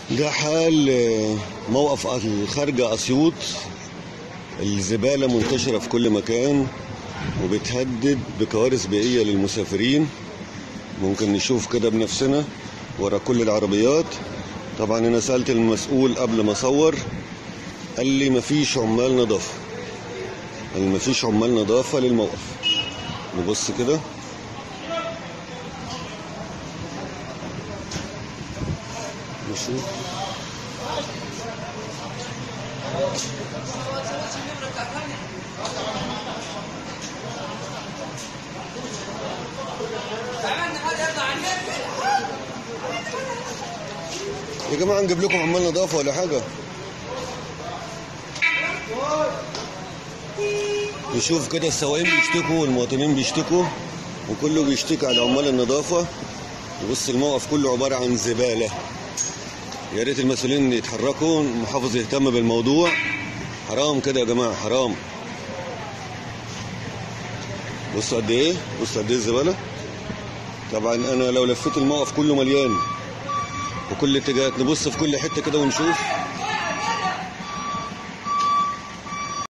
ده حال آه، موقف الخارجة أسيوط الزبالة منتشرة في كل مكان وبتهدد بكوارث بيئية للمسافرين ممكن نشوف كده بنفسنا ورا كل العربيات طبعا أنا سألت المسؤول قبل ما أصور قال لي مفيش عمال نظافة قال لي مفيش عمال نظافة للموقف نبص كده نشوف يا جماعة نجيب لكم عمال نظافة ولا حاجة نشوف كده السواقين بيشتكوا والمواطنين بيشتكوا وكله بيشتكي على عمال النظافة وبص الموقف كله عبارة عن زبالة يا ريت المسؤولين يتحركوا المحافظ يهتم بالموضوع حرام كده يا جماعة حرام بصوا قد ايه بصوا قد ايه الزبالة طبعا انا لو لفيت الموقف كله مليان وكل اتجاهات نبص في كل حتة كده ونشوف